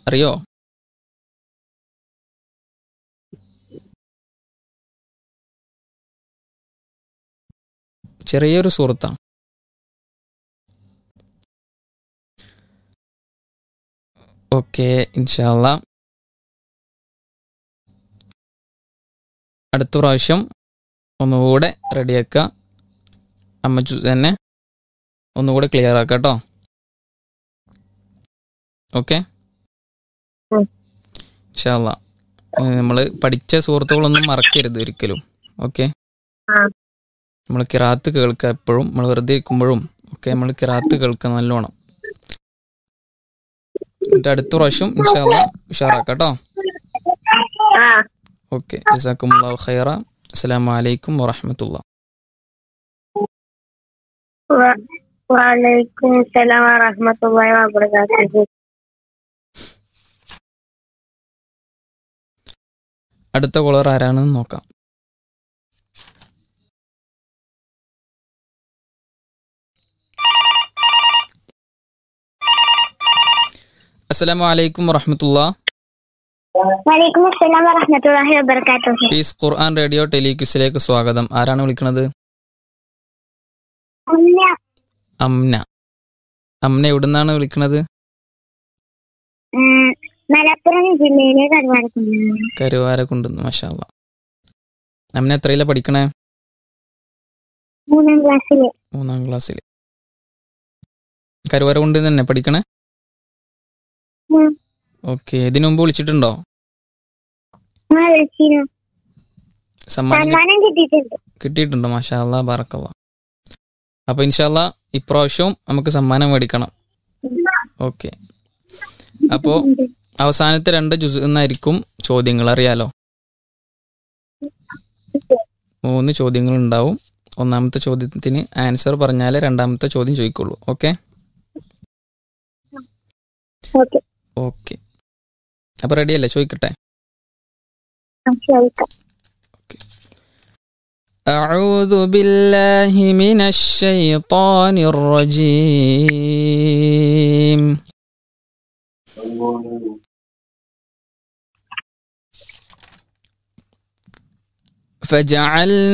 അറിയോ ചെറിയൊരു സുഹൃത്താണ് ഓക്കെ ഇൻഷാല്ല അടുത്ത പ്രാവശ്യം ഒന്നുകൂടെ റെഡിയാക്കുക അമ്മച്ചു തന്നെ ഒന്നുകൂടെ ക്ലിയർ ആക്കാം കേട്ടോ ഓക്കെ ഉം. ഇൻഷാല്ല നമ്മൾ പഠിച്ച സുഹൃത്തുക്കളൊന്നും മറക്കരുത് ഒരിക്കലും ഓക്കെ ആ. നമ്മൾ കിറാത്ത് കേൾക്കുക എപ്പോഴും നമ്മൾ വെറുതെ ഇരിക്കുമ്പോഴും ഒക്കെ നമ്മൾ കിറാത്ത് കേൾക്കുക നല്ലോണം എന്നിട്ട് അടുത്ത പ്രാവശ്യം ഇൻഷാല്ല ഉഷാറാക്കാം കേട്ടോ ആ ഓക്കെ ജസാക്കുമുല്ലാഹു ഖൈറ അസ്സലാമു അലൈക്കും വറഹ്മത്തുള്ളാഹി വ- വലൈക്കും സലാം വറഹ്മത്തുള്ളാഹി വബറകാതുഹു അടുത്ത കോളർ ആരാണെന്ന് നോക്കാം അസ്സലാമു അലൈക്കും വറഹ്മത്തുള്ളാഹി വലൈക്കും അസ്സലാം വറഹ്മത്തുള്ളാഹി വബറകാതുഹു പീസ് ഖുർആൻ റേഡിയോ ടെലിക്യൂസിലേക്ക് സ്വാഗതം ആരാണ് വിളിക്കുന്നത് അമ്മ അംന അംന എവിടുന്നാണ് വിളിക്കുന്നത് ഉം, മലപ്പുറം ജില്ലയിലെ കരുവാരക്കുണ്ട് കരുവാരക്കുണ്ടെന്ന് മഷാല്ല അംന എത്രയിലാണ് പഠിക്കണേ മൂന്നാം ക്ലാസ്സില് മൂന്നാം ക്ലാസ്സിൽ കരുവാരക്കുണ്ട് തന്നെ പഠിക്കണേ ഉം. ഓക്കെ ഇതിനു മുമ്പ് വിളിച്ചിട്ടുണ്ടോ ആ വിളിച്ചിരുന്നു സമ്മാനം കി- സമ്മാനം കിട്ടിയിട്ടുണ്ട് കിട്ടിയിട്ടുണ്ടോ മാഷാ അല്ലാ ബാറക്കല്ല അപ്പൊ ഇൻഷാല്ല ഇപ്രാവശ്യവും നമുക്ക് സമ്മാനം മേടിക്കണം ഓക്കെ അപ്പോ അവസാനത്തെ രണ്ട് ജുസ് എന്നായിരിക്കും ചോദ്യങ്ങൾ അറിയാലോ മൂന്ന് ചോദ്യങ്ങൾ ഉണ്ടാവും ഒന്നാമത്തെ ചോദ്യത്തിന് ആൻസർ പറഞ്ഞാലേ രണ്ടാമത്തെ ചോദ്യം ചോദിക്കുള്ളൂ ഓക്കെ ഓക്കെ ഓക്കെ അപ്പൊ റെഡിയല്ലേ ചോദിക്കട്ടെ ചോദിക്കാം أعوذ بالله من الشيطان الرجيم فجعلنا